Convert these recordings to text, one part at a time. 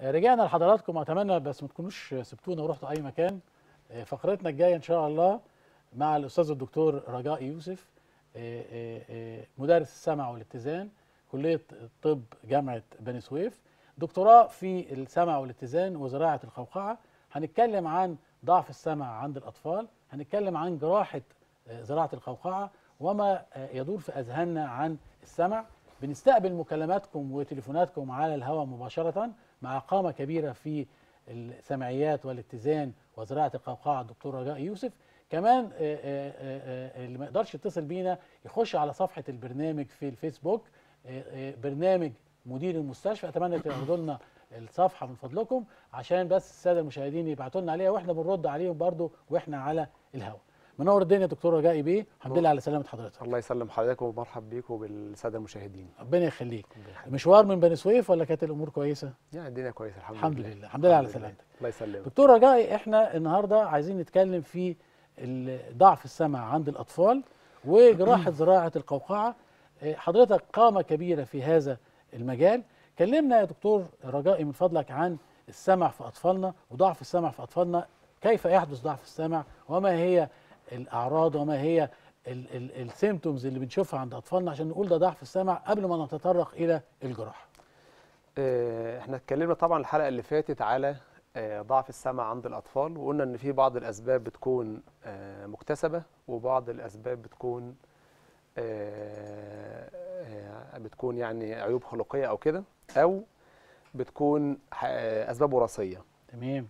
رجعنا لحضراتكم اتمنى بس ما تكونوش سبتونا ورحتوا اي مكان فقرتنا الجايه ان شاء الله مع الاستاذ الدكتور رجاء يوسف مدرس السمع والاتزان كليه الطب جامعه بني سويف دكتوراه في السمع والاتزان وزراعه القوقعه هنتكلم عن ضعف السمع عند الاطفال هنتكلم عن جراحه زراعه القوقعه وما يدور في اذهاننا عن السمع بنستقبل مكالماتكم وتليفوناتكم على الهواء مباشره مع قامه كبيره في السمعيات والاتزان وزراعه القوقعه الدكتور رجاء يوسف كمان اللي ما يقدرش يتصل بينا يخش على صفحه البرنامج في الفيسبوك برنامج مدير المستشفى اتمنى تاخدوا لنا الصفحه من فضلكم عشان بس الساده المشاهدين يبعتوا لنا عليها واحنا بنرد عليهم برضو واحنا على الهواء منور الدنيا دكتور رجائي بيه الحمد لله على سلامه حضرتك الله يسلم حضرتك ومرحب بيك وبالساده المشاهدين ربنا يخليك مشوار من بني سويف ولا كانت الامور كويسه يعني الدنيا كويسه الحمد, الحمد لله لله. الحمد لله على سلامتك الله يسلمك دكتور رجائي احنا النهارده عايزين نتكلم في ضعف السمع عند الاطفال وجراحه زراعه القوقعه حضرتك قامه كبيره في هذا المجال كلمنا يا دكتور رجائي من فضلك عن السمع في اطفالنا وضعف السمع في اطفالنا كيف يحدث ضعف السمع وما هي الاعراض وما هي السيمتومز اللي بنشوفها عند اطفالنا عشان نقول ده ضعف السمع قبل ما نتطرق الى الجراحه احنا اتكلمنا طبعا الحلقه اللي فاتت على ضعف السمع عند الاطفال وقلنا ان في بعض الاسباب بتكون مكتسبه وبعض الاسباب بتكون بتكون يعني عيوب خلقيه او كده او بتكون اسباب وراثيه تمام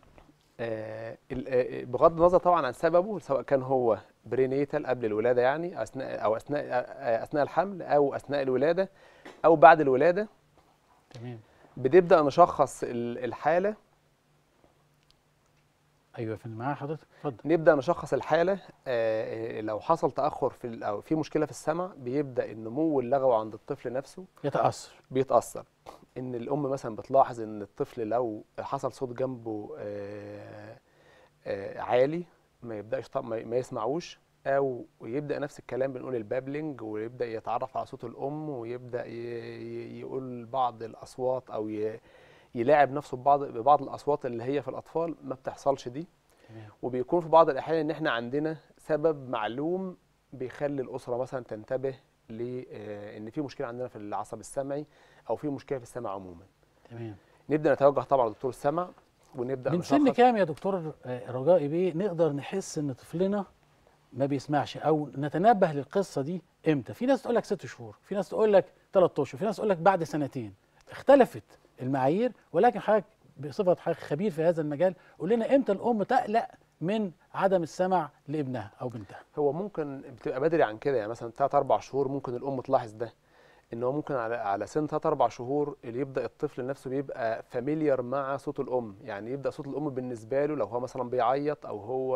بغض النظر طبعا عن سببه سواء كان هو برينيتال قبل الولاده يعني اثناء او اثناء اثناء الحمل او اثناء الولاده او بعد الولاده تمام بنبدا نشخص الحاله ايوه فين معايا حضرتك اتفضل نبدا نشخص الحاله آه لو حصل تاخر في او في مشكله في السمع بيبدا النمو اللغوي عند الطفل نفسه يتاثر بيتاثر ان الام مثلا بتلاحظ ان الطفل لو حصل صوت جنبه آه آه عالي ما يبداش طب ما يسمعوش او يبدا نفس الكلام بنقول البابلينج ويبدا يتعرف على صوت الام ويبدا يقول بعض الاصوات او يلاعب نفسه ببعض ببعض الاصوات اللي هي في الاطفال ما بتحصلش دي تمام. وبيكون في بعض الاحيان ان احنا عندنا سبب معلوم بيخلي الاسره مثلا تنتبه لان في مشكله عندنا في العصب السمعي او في مشكله في السمع عموما تمام نبدا نتوجه طبعا لدكتور السمع ونبدا من سن كام يا دكتور رجائي بيه نقدر نحس ان طفلنا ما بيسمعش او نتنبه للقصه دي امتى في ناس تقول لك ست شهور في ناس تقول لك ثلاث اشهر في ناس تقول لك بعد سنتين اختلفت المعايير ولكن حضرتك بصفه حضرتك خبير في هذا المجال قول لنا امتى الام تقلق من عدم السمع لابنها او بنتها هو ممكن بتبقى بدري عن كده يعني مثلا 3 4 شهور ممكن الام تلاحظ ده ان هو ممكن على على سن 3 4 شهور اللي يبدا الطفل نفسه بيبقى فاميليار مع صوت الام يعني يبدا صوت الام بالنسبه له لو هو مثلا بيعيط او هو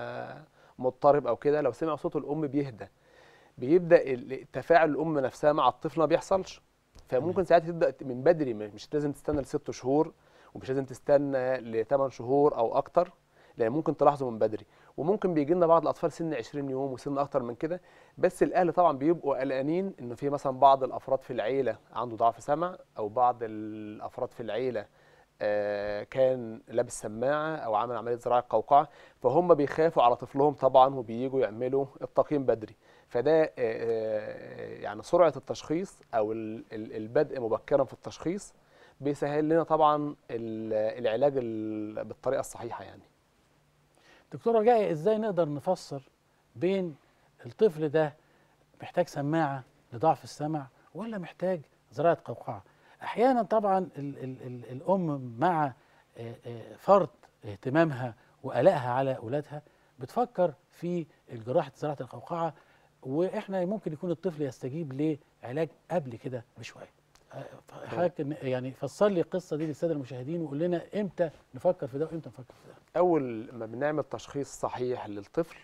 مضطرب او كده لو سمع صوت الام بيهدى بيبدا تفاعل الام نفسها مع الطفل ما بيحصلش فممكن ساعتها تبدا من بدري مش لازم تستنى لست شهور ومش لازم تستنى لثمان شهور او اكتر لان ممكن تلاحظه من بدري وممكن بيجي لنا بعض الاطفال سن 20 يوم وسن اكتر من كده بس الاهل طبعا بيبقوا قلقانين انه في مثلا بعض الافراد في العيله عنده ضعف سمع او بعض الافراد في العيله آه كان لابس سماعه او عمل عمليه زراعه قوقعه فهم بيخافوا على طفلهم طبعا وبييجوا يعملوا التقييم بدري فده يعني سرعه التشخيص او البدء مبكرا في التشخيص بيسهل لنا طبعا العلاج بالطريقه الصحيحه يعني دكتور رجائي ازاي نقدر نفسر بين الطفل ده محتاج سماعه لضعف السمع ولا محتاج زراعه قوقعه احيانا طبعا ال ال ال الام مع فرط اهتمامها وقلقها على اولادها بتفكر في جراحه زراعه القوقعه واحنا ممكن يكون الطفل يستجيب لعلاج قبل كده بشويه حضرتك يعني فسر لي القصه دي للساده المشاهدين وقول لنا امتى نفكر في ده وامتى نفكر في ده اول ما بنعمل تشخيص صحيح للطفل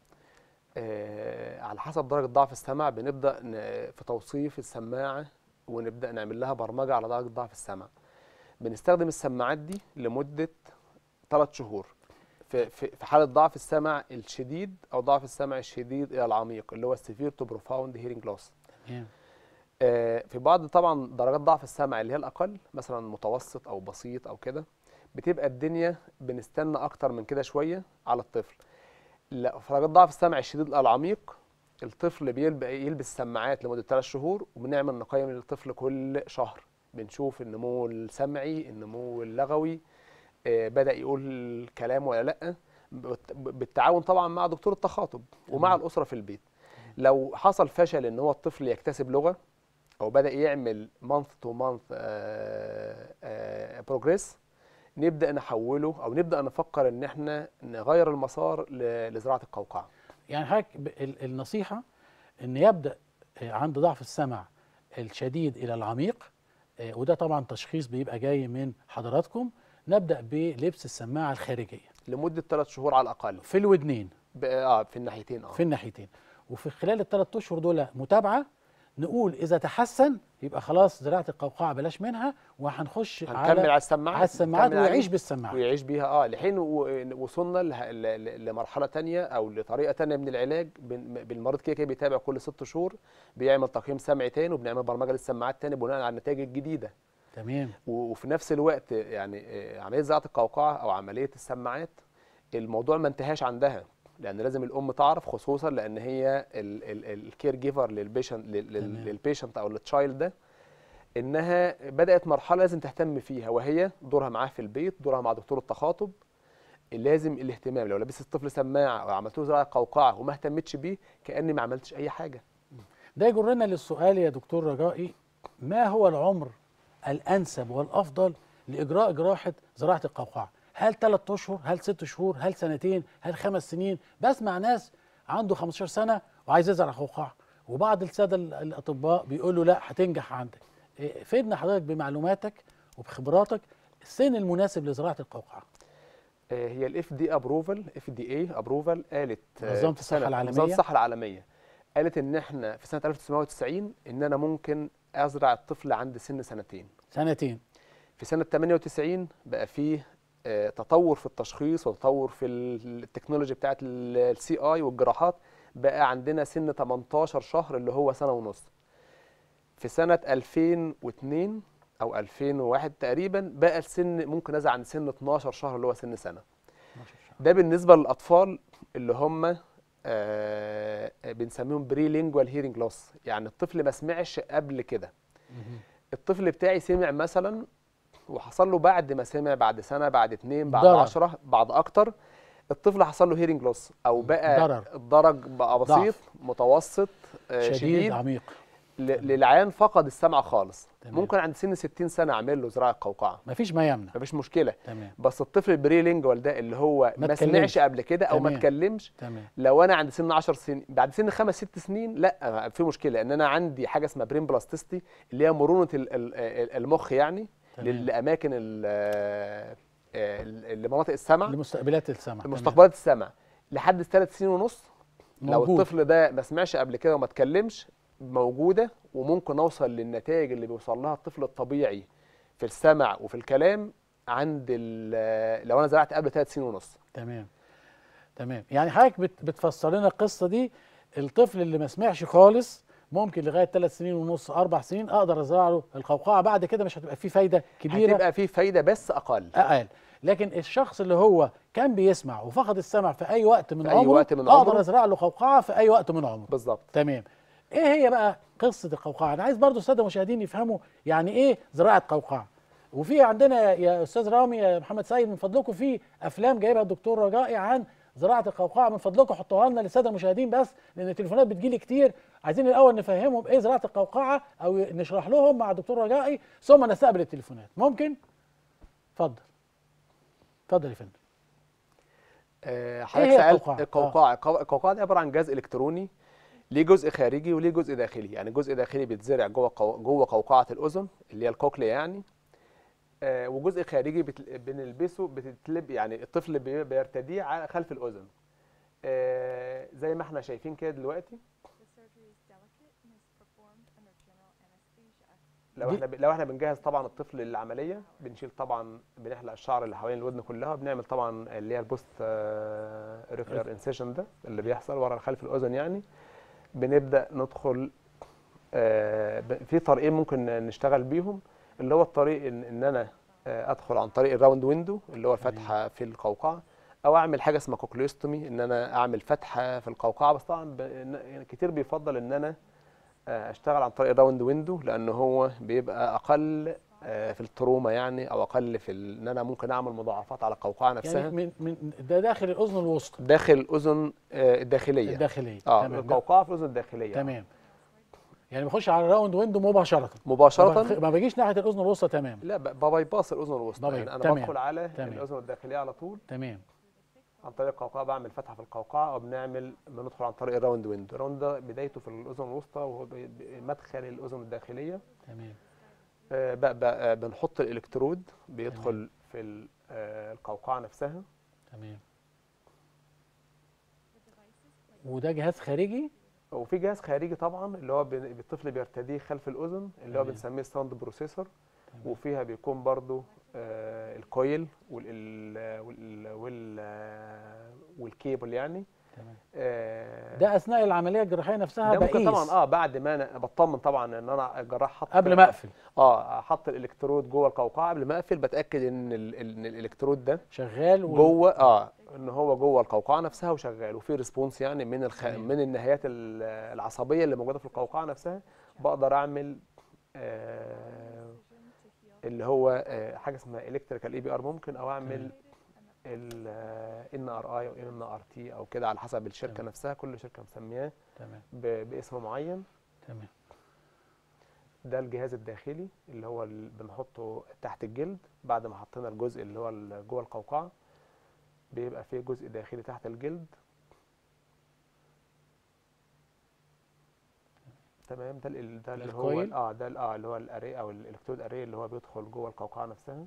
آه على حسب درجه ضعف السمع بنبدا في توصيف السماعه ونبدا نعمل لها برمجه على درجه ضعف السمع بنستخدم السماعات دي لمده ثلاث شهور في في حاله ضعف السمع الشديد او ضعف السمع الشديد الى العميق اللي هو السيفير تو بروفاوند هيرنج لوس آه، في بعض طبعا درجات ضعف السمع اللي هي الاقل مثلا متوسط او بسيط او كده بتبقى الدنيا بنستنى اكتر من كده شويه على الطفل لا في درجات ضعف السمع الشديد العميق الطفل بيلبس يلبس سماعات لمده 3 شهور وبنعمل نقيم للطفل كل شهر بنشوف النمو السمعي النمو اللغوي آه، بدا يقول كلام ولا لا بت- بالتعاون طبعا مع دكتور التخاطب ومع تمام. الاسره في البيت لو حصل فشل ان هو الطفل يكتسب لغه او بدا يعمل مانث تو مانث بروجريس نبدا نحوله او نبدا نفكر ان احنا نغير المسار ل- لزراعه القوقعه يعني حضرتك ب- ال- النصيحة ان يبدأ آه، عند ضعف السمع الشديد الى العميق آه، وده طبعا تشخيص بيبقى جاي من حضراتكم نبدأ بلبس السماعة الخارجية لمده 3 شهور على الاقل في الودنين ب- اه في الناحيتين اه في الناحيتين وفي خلال الثلاث اشهر دول متابعه نقول اذا تحسن يبقى خلاص زراعه القوقعه بلاش منها وهنخش هنكمل على على السماعات على السماعات نكمل عليه ويعيش بالسماعات ويعيش بيها اه لحين و- وصلنا له- ل- ل- لمرحله تانية او لطريقه تانية من العلاج بن- بالمريض كده كده بيتابع كل ست شهور بيعمل تقييم سمعي تاني وبنعمل برمجه للسماعات تاني بناء على النتائج الجديده تمام و- وفي نفس الوقت يعني آه، عمليه زراعه القوقعه او عمليه السماعات الموضوع ما انتهاش عندها لان لازم الام تعرف خصوصا لان هي الكير جيفر للبيشنت تمام. للبيشنت او للتشايلد ده انها بدات مرحله لازم تهتم فيها وهي دورها معاه في البيت دورها مع دكتور التخاطب لازم الاهتمام لو لبست الطفل سماعه او عملت له زراعه قوقعه وما اهتمتش بيه كاني ما عملتش اي حاجه ده يجرنا للسؤال يا دكتور رجائي ما هو العمر الانسب والافضل لاجراء جراحه زراعه القوقعه هل ثلاث اشهر هل ست شهور هل سنتين هل خمس سنين بسمع ناس عنده 15 سنه وعايز يزرع قوقعه وبعض الساده ال- الاطباء بيقولوا لا هتنجح عندك إيه، فيدنا حضرتك بمعلوماتك وبخبراتك السن المناسب لزراعه القوقعه آه، هي الاف دي ابروفال اف دي اي ابروفال قالت آه، منظمة في الصحة سنة- العالمية. منظمه الصحه العالميه قالت ان احنا في سنه 1990 ان انا ممكن ازرع الطفل عند سن سنتين سنتين في سنه 98 بقى فيه آه، تطور في التشخيص وتطور في ال- التكنولوجي بتاعت السي اي والجراحات بقى عندنا سن 18 شهر اللي هو سنه ونص في سنه 2002 او 2001 تقريبا بقى السن ممكن ازرع عند سن 12 شهر اللي هو سن سنه 12 شهر ده بالنسبه للاطفال اللي هم آه بنسميهم بري لينجوال هيرنج لوس يعني الطفل ما سمعش قبل كده مهم. الطفل بتاعي سمع مثلا وحصل له بعد ما سمع بعد سنه بعد اتنين بعد ضرر. عشرة بعد اكتر الطفل حصل له هيرنج لوس او بقى ضرر. الدرج بقى بسيط ضعف. متوسط آه، شديد, شديد عميق ل- للعيان فقد السمع خالص تمام. ممكن عند سن 60 سنه اعمل له زراعه قوقعه مفيش ما يمنع مفيش مشكله تمام بس الطفل البري لينجوال ده اللي هو ما ما, اتكلمش. سمعش قبل كده او ما تمام. اتكلمش تمام لو انا عند سن 10 سنين بعد سن خمس ست سنين لا في مشكله لان انا عندي حاجه اسمها برين بلاستيستي اللي هي مرونه ال- ال- ال- المخ يعني تمام. لل- لاماكن ال- ال- لمناطق السمع لمستقبلات السمع تمام. لمستقبلات السمع لحد ثلاث سنين ونص لو موجود. الطفل ده ما سمعش قبل كده وما اتكلمش موجوده وممكن اوصل للنتائج اللي بيوصل لها الطفل الطبيعي في السمع وفي الكلام عند ال- لو انا زرعت قبل ثلاث سنين ونص تمام تمام يعني حضرتك بت بتفسر لنا القصه دي الطفل اللي ما سمعش خالص ممكن لغايه ثلاث سنين ونص اربع سنين اقدر ازرع له القوقعه بعد كده مش هتبقى فيه فايده كبيره هتبقى فيه فايده بس اقل اقل لكن الشخص اللي هو كان بيسمع وفقد السمع في اي وقت من في أي عمره وقت من اقدر عمره. ازرع له قوقعه في اي وقت من عمره بالظبط تمام ايه هي بقى قصه القوقعه انا عايز برضو الساده المشاهدين يفهموا يعني ايه زراعه قوقعه وفي عندنا يا استاذ رامي يا محمد سيد من فضلكم في افلام جايبها الدكتور رجائي عن زراعه القوقعه من فضلكم حطوها لنا للساده المشاهدين بس لان التليفونات بتجيلي كتير عايزين الاول نفهمهم ايه زراعه القوقعه او نشرح لهم مع الدكتور رجائي ثم نستقبل التليفونات ممكن اتفضل اتفضل يا فندم آه، هي حضرتك سالت القوقعة؟ القوقعه القو- القوقعه دي عباره عن جهاز الكتروني ليه جزء خارجي وليه جزء داخلي يعني جزء داخلي بيتزرع جوه قو... جوه قوقعه الاذن اللي هي الكوكليا يعني آه وجزء خارجي بتل... بنلبسه بتتلب يعني الطفل بي... بيرتديه على خلف الاذن آه زي ما احنا شايفين كده دلوقتي The surgery is delicate and is performed under general anesthesia. لو دي- احنا ب... لو احنا بنجهز طبعا الطفل للعمليه بنشيل طبعا بنحلق الشعر اللي حوالين الودن كلها بنعمل طبعا اللي هي البوست ريفلر انسيشن ده اللي بيحصل ورا خلف الاذن يعني بنبدا ندخل آه، ب- في طريقين ممكن نشتغل بيهم اللي هو الطريق ان, إن انا آه، ادخل عن طريق الراوند ويندو اللي هو الفتحه في القوقعه او اعمل حاجه اسمها كوكليوستومي ان انا اعمل فتحه في القوقعه بس طبعا ب... يعني كتير بيفضل ان انا آه، اشتغل عن طريق الراوند ويندو لان هو بيبقى اقل آه، في التروما يعني او اقل في ال- ان انا ممكن اعمل مضاعفات على القوقعه نفسها يعني من من ده داخل الاذن الوسطى داخل الاذن آه، الداخليه الداخليه اه تمام ده- القوقعه في الاذن الداخليه تمام يعني بخش على الراوند ويندو مباشره ما مباشره بخ- ما بجيش ناحيه الاذن الوسطى تمام لا ب- ببايباص الاذن الوسطى بباي- يعني انا تمام. بدخل على تمام. الاذن الداخليه على طول تمام عن طريق القوقعه بعمل فتحه في القوقعه او بنعمل بندخل عن طريق الراوند ويندو الراوند ده بدايته في الاذن الوسطى وهو بي- بي- مدخل الاذن الداخليه تمام آه، ب- ب- آه، بنحط الالكترود بيدخل في ال- آه، القوقعه نفسها تمام وده جهاز خارجي وفي جهاز خارجي طبعا اللي هو بن- الطفل بيرتديه خلف الاذن اللي هو تمام. بنسميه ساوند بروسيسور تمام. وفيها بيكون برضو آه، الكويل وال ال- وال وال آه، والكيبل يعني تمام آه، ده اثناء العمليه الجراحيه نفسها ده ممكن بقيس طبعا اه بعد ما انا بطمن طبعا ان انا الجراح حط قبل ما اقفل اه حط الالكترود جوه القوقعه قبل ما اقفل بتاكد ان ال- ان الالكترود ده شغال وال- جوه اه ان هو جوه القوقعه نفسها وشغال وفي ريسبونس يعني من الخ... تمام. من النهايات ال- العصبيه اللي موجوده في القوقعه نفسها بقدر اعمل آه اللي هو آه حاجه اسمها الكتريكال اي بي ار ممكن او اعمل ال ان ار اي او ان ار تي او كده على حسب الشركه تمام. نفسها كل شركه مسمياه تمام ب- باسم معين تمام ده الجهاز الداخلي اللي هو اللي بنحطه تحت الجلد بعد ما حطينا الجزء اللي هو ال- جوه القوقعه بيبقى فيه جزء داخلي تحت الجلد تمام ده ال- ده اللي هو الكويل؟ ال- اه ده ال- اه اللي هو الاري او الالكترود اري اللي هو بيدخل جوه القوقعه نفسها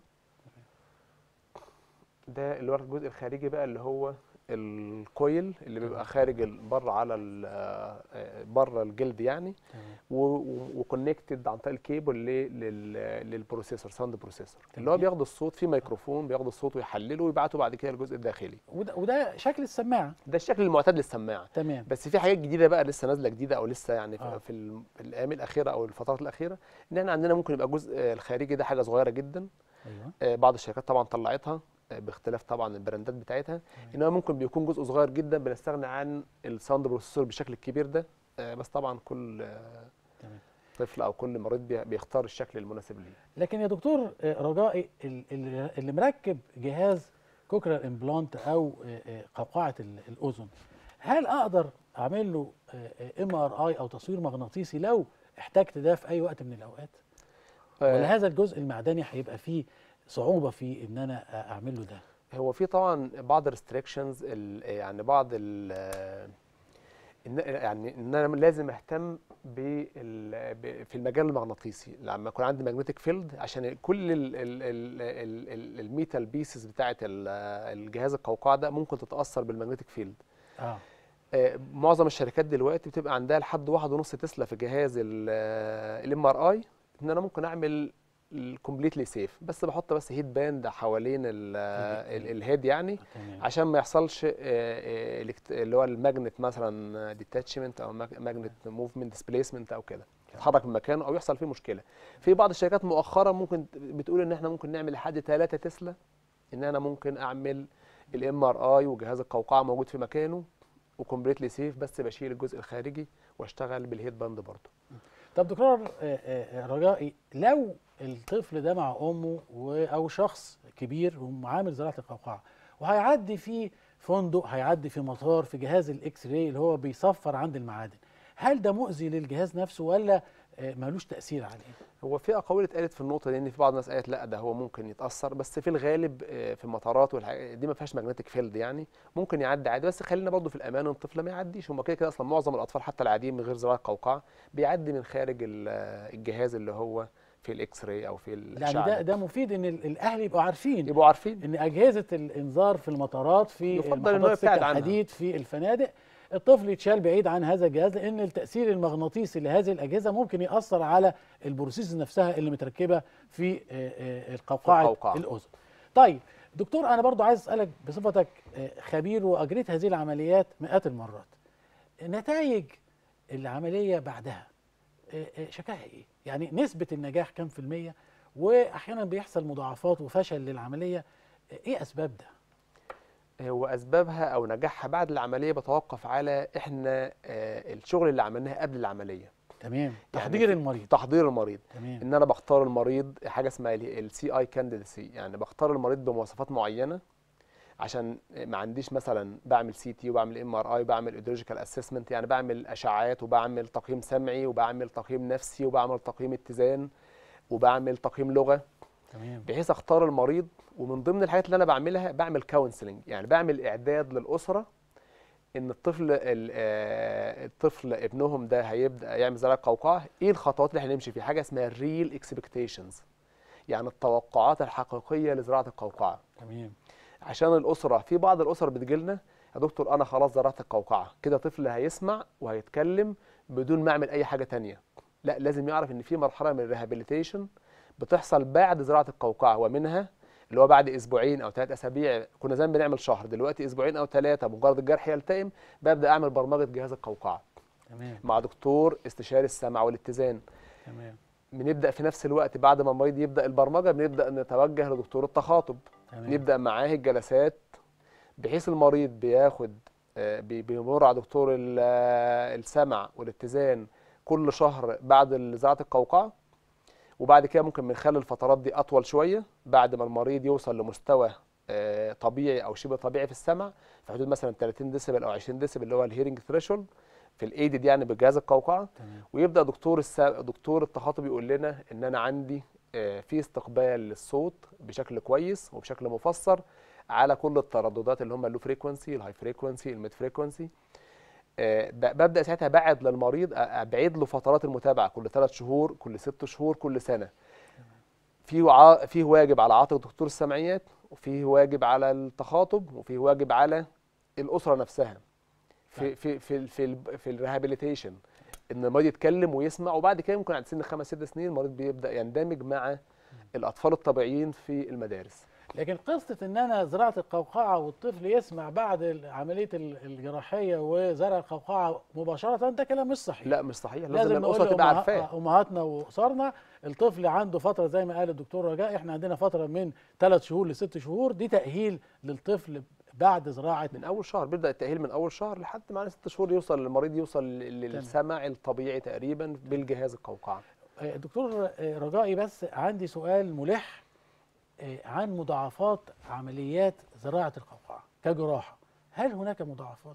ده اللي هو الجزء الخارجي بقى اللي هو الكويل اللي بيبقى خارج ال- بره على ال- آه، آه، بره الجلد يعني تمام وكونكتد عن طريق الكيبل ل- لل- للبروسيسور ساوند بروسيسور اللي هو تمام. بياخد الصوت في ميكروفون بياخد الصوت ويحلله ويبعته بعد كده للجزء الداخلي وده, وده شكل السماعه ده الشكل المعتاد للسماعه تمام بس في حاجات جديده بقى لسه نازله جديده او لسه يعني في, آه. في, ال- في الايام الاخيره او الفترات الاخيره ان احنا عندنا ممكن يبقى الجزء آه، الخارجي ده حاجه صغيره جدا ايوه آه، بعض الشركات طبعا طلعتها آه، باختلاف طبعا البراندات بتاعتها انما ممكن بيكون جزء صغير جدا بنستغنى عن الساوند بروسيسور بالشكل الكبير ده آه، بس طبعا كل آه، تمام. طفل او كل مريض بي- بيختار الشكل المناسب ليه لكن يا دكتور آه، رجائي ال- ال- اللي مركب جهاز كوكرال امبلانت او آه، آه، قوقعه ال- الاذن هل اقدر اعمل له ام ار اي او تصوير مغناطيسي لو احتجت ده في اي وقت من الاوقات آه، ولا هذا الجزء المعدني هيبقى فيه صعوبه في ان انا آه، اعمل له ده هو في طبعا بعض الريستريكشنز يعني بعض ال إن- يعني ان انا لازم اهتم بال- ب- في المجال المغناطيسي لما يكون عندي ماجنتيك فيلد عشان كل ال- ال- ال- ال- ال- الميتال بيسز بتاعه ال- الجهاز القوقعه ده ممكن تتاثر بالماجنتيك فيلد اه آه، معظم الشركات دلوقتي بتبقى عندها لحد واحد ونص تسلا في جهاز الام ار اي ان انا ممكن اعمل الكومبليتلي سيف بس بحط بس هيد باند حوالين ال- ال- الهيد يعني تمام عشان ما يحصلش آه، آه، الكت- اللي هو الماجنت مثلا ديتاتشمنت او ماجنت موفمنت ديسبيسمنت او كده يتحرك من مكانه او يحصل فيه مشكله في بعض الشركات مؤخرا ممكن بتقول ان احنا ممكن نعمل لحد 3 تسلا ان انا ممكن اعمل الام ار اي وجهاز القوقعه موجود في مكانه وكومبليتلي سيف بس بشيل الجزء الخارجي واشتغل بالهيد باند برضه طب دكتور آه، آه، آه، رجائي لو الطفل ده مع امه و- او شخص كبير وعامل زراعه القوقعه وهيعدي في فندق هيعدي في مطار في جهاز الاكس راي اللي هو بيصفر عند المعادن هل ده مؤذي للجهاز نفسه ولا آه، ملوش تاثير عليه هو في اقاويل اتقالت في النقطه دي ان في بعض الناس قالت لا ده هو ممكن يتاثر بس في الغالب آه، في المطارات والحاجات دي ما فيهاش ماجنتيك فيلد يعني ممكن يعدي عادي بس خلينا برضه في الامان ان الطفل ما يعديش هم كده كده اصلا معظم الاطفال حتى العاديين من غير زراعه قوقعه بيعدي من خارج ال- الجهاز اللي هو في الاكس راي او في يعني الاشعه ده ده مفيد ان ال- الاهل يبقوا عارفين يبقوا عارفين ان اجهزه الانذار في المطارات في يفضل إن هو محطات يبتعد السكة عنها. الحديد في الفنادق الطفل يتشال بعيد عن هذا الجهاز لان التاثير المغناطيسي لهذه الاجهزه ممكن ياثر على البروسيس نفسها اللي متركبه في آه، آه، القوقعه القوقعة. الاذن. طيب دكتور انا برضو عايز اسالك بصفتك آه، خبير واجريت هذه العمليات مئات المرات. نتائج العمليه بعدها آه، آه، شكلها ايه يعني نسبه النجاح كام في الميه واحيانا بيحصل مضاعفات وفشل للعمليه آه، ايه اسباب ده هو اسبابها او نجاحها بعد العمليه بتوقف على احنا آه، الشغل اللي عملناه قبل العمليه تمام تحضير في- المريض تحضير المريض تمام ان انا بختار المريض حاجه اسمها السي اي كانديدسي يعني بختار المريض بمواصفات معينه عشان ما عنديش مثلا بعمل سي تي وبعمل ام ار اي وبعمل ايديولوجيكال اسسمنت يعني بعمل اشعاعات وبعمل تقييم سمعي وبعمل تقييم نفسي وبعمل تقييم اتزان وبعمل تقييم لغه تمام بحيث اختار المريض ومن ضمن الحاجات اللي انا بعملها بعمل كونسلنج يعني بعمل اعداد للاسره ان الطفل ال- آه، الطفل ابنهم ده هيبدا يعمل زراعه قوقعه ايه الخطوات اللي هنمشي فيها حاجه اسمها الريل اكسبكتيشنز يعني التوقعات الحقيقيه لزراعه القوقعه تمام عشان الاسره في بعض الاسر بتجيلنا يا دكتور انا خلاص زرعت القوقعه كده طفل هيسمع وهيتكلم بدون ما اعمل اي حاجه تانية لا لازم يعرف ان في مرحله من الريهابيليتيشن بتحصل بعد زراعه القوقعه ومنها اللي هو بعد اسبوعين او ثلاث اسابيع كنا زمان بنعمل شهر دلوقتي اسبوعين او ثلاثه مجرد الجرح يلتئم ببدا اعمل برمجه جهاز القوقعه تمام مع دكتور استشاري السمع والاتزان تمام بنبدا في نفس الوقت بعد ما المريض يبدا البرمجه بنبدا نتوجه لدكتور التخاطب تمام نبدا معاه الجلسات بحيث المريض بياخد آه، بي- بيمر على دكتور ال- آه، السمع والاتزان كل شهر بعد زراعه القوقعه وبعد كده ممكن من خلال الفترات دي اطول شويه بعد ما المريض يوصل لمستوى آه، طبيعي او شبه طبيعي في السمع في حدود مثلا 30 ديسيبل او 20 ديسيبل اللي هو الهيرنج ثريشولد في الايدد يعني بجهاز القوقعه تمام ويبدا دكتور الس... دكتور التخاطب يقول لنا ان انا عندي آه، في استقبال للصوت بشكل كويس وبشكل مفسر على كل الترددات اللي هم اللو فريكونسي الهاي فريكونسي الميد فريكونسي ببدا ساعتها بعد للمريض أ- ابعد له فترات المتابعه كل ثلاث شهور كل ست شهور كل سنه في وع... فيه واجب على عاتق دكتور السمعيات وفيه واجب على التخاطب وفيه واجب على الاسره نفسها في في في في ال- في الريهابيليتيشن ان المريض يتكلم ويسمع وبعد كده ممكن عند سن خمس ست سنين المريض بيبدا يندمج مع الاطفال الطبيعيين في المدارس لكن قصه ان انا زراعه القوقعه والطفل يسمع بعد ال- عمليه ال- الجراحيه وزرع القوقعه مباشره ده كلام مش صحيح لا مش صحيح لازم, لازم الاسره نقول تبقى لأمها- عارفاه امهاتنا واسرنا الطفل عنده فتره زي ما قال الدكتور رجاء احنا عندنا فتره من ثلاث شهور لست شهور دي تاهيل للطفل بعد زراعه من اول شهر بيبدا التاهيل من اول شهر لحد ما ست شهور يوصل المريض يوصل لل- للسمع الطبيعي تقريبا بالجهاز القوقعه آه، دكتور آه، رجائي بس عندي سؤال ملح آه، عن مضاعفات عمليات زراعه القوقعه كجراحه هل هناك مضاعفات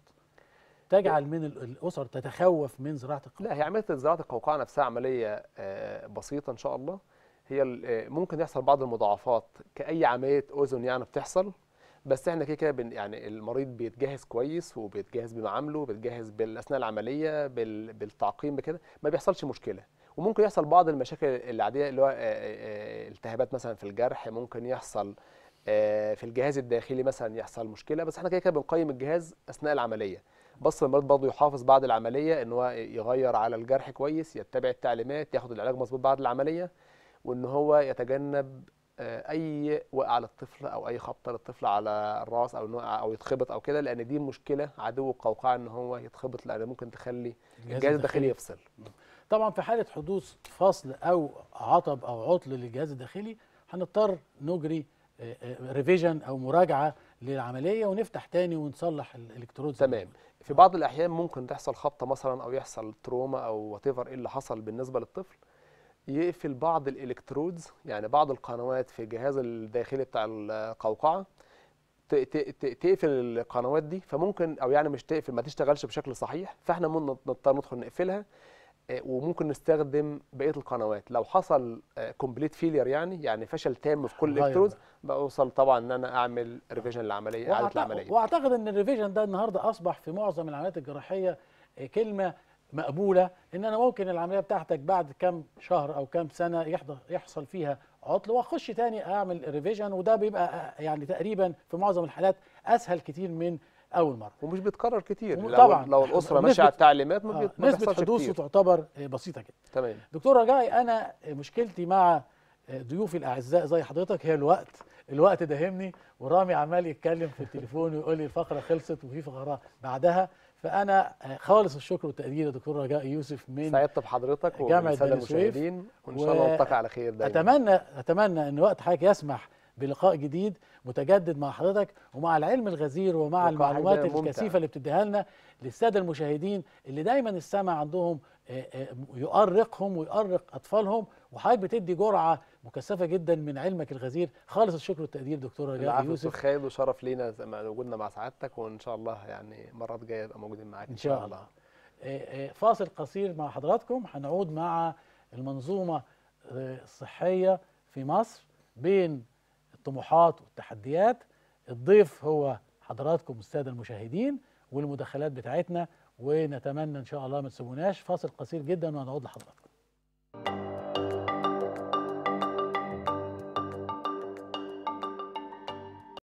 تجعل من ال- الاسر تتخوف من زراعه القوقعه لا هي عمليه زراعه القوقعه نفسها عمليه آه، بسيطه ان شاء الله هي ال- آه، ممكن يحصل بعض المضاعفات كاي عمليه اذن يعني بتحصل بس احنا كده كده بن- يعني المريض بيتجهز كويس وبيتجهز بمعامله وبيتجهز بال- اثناء العمليه بال- بالتعقيم بكده ما بيحصلش مشكله وممكن يحصل بعض المشاكل العاديه اللي هو آه، آه، التهابات مثلا في الجرح ممكن يحصل آه، في الجهاز الداخلي مثلا يحصل مشكله بس احنا كده كده بنقيم الجهاز اثناء العمليه بس المريض برضه يحافظ بعد العمليه ان هو يغير على الجرح كويس يتبع التعليمات ياخد العلاج مظبوط بعد العمليه وان هو يتجنب آه، اي وقعه للطفل او اي خبطه للطفل على الراس او إن هو- او يتخبط او كده لان دي مشكله عدو القوقعه ان هو يتخبط لان ممكن تخلي الجهاز الداخلي يفصل طبعا في حاله حدوث فصل او عطب او عطل للجهاز الداخلي هنضطر نجري ريفيجن او مراجعه للعمليه ونفتح تاني ونصلح الالكترود تمام في بعض الاحيان ممكن تحصل خبطه مثلا او يحصل تروما او وات ايفر ايه اللي حصل بالنسبه للطفل يقفل بعض الالكترودز يعني بعض القنوات في الجهاز الداخلي بتاع القوقعه ت- ت- ت- تقفل القنوات دي فممكن او يعني مش تقفل ما تشتغلش بشكل صحيح فاحنا ممكن نضطر ندخل نقفلها آه، وممكن نستخدم بقيه القنوات لو حصل كومبليت فيلير يعني يعني فشل تام في كل غير الالكترودز بقى. بوصل طبعا ان انا اعمل ريفيجن للعمليه اعاده وأعتقد, العمليه واعتقد ان الريفيجن ده النهارده اصبح في معظم العمليات الجراحيه آه، كلمه مقبوله ان انا ممكن العمليه بتاعتك بعد كام شهر او كام سنه يحضر يحصل فيها عطل واخش تاني اعمل ريفيجن وده بيبقى آه، يعني تقريبا في معظم الحالات اسهل كتير من اول مره ومش بيتكرر كتير وم- لو طبعاً. لو الاسره نسبة- ماشيه على التعليمات ما, آه، بيت- ما نسبه بيحصلش حدوثه كتير تعتبر آه، بسيطه جدا تمام دكتور رجائي انا مشكلتي مع ضيوفي الاعزاء زي حضرتك هي الوقت الوقت داهمني ورامي عمال يتكلم في التليفون ويقول لي الفقره خلصت وفي فقره بعدها فانا آه، خالص الشكر والتقدير لدكتور رجاء يوسف من سعدت بحضرتك جامعة والساده بني سويف. المشاهدين وان شاء الله و- نلتقي على خير دايما اتمنى اتمنى ان وقت حضرتك يسمح بلقاء جديد متجدد مع حضرتك ومع العلم الغزير ومع لقاء المعلومات حقيقي ممتع. الكثيفه اللي بتديها لنا للساده المشاهدين اللي دايما السمع عندهم آه، آه، يؤرقهم ويؤرق اطفالهم وحضرتك بتدي جرعه مكثفه جدا من علمك الغزير خالص الشكر والتقدير دكتور رجاء العفو يوسف دكتور خالد وشرف لينا زي ما وجودنا مع سعادتك وان شاء الله يعني مرات جايه نبقى موجودين معاك ان شاء الله آه، آه، فاصل قصير مع حضراتكم هنعود مع المنظومه آه، الصحيه في مصر بين الطموحات والتحديات الضيف هو حضراتكم الساده المشاهدين والمداخلات بتاعتنا ونتمنى ان شاء الله ما تسيبوناش فاصل قصير جدا وهنعود لحضراتكم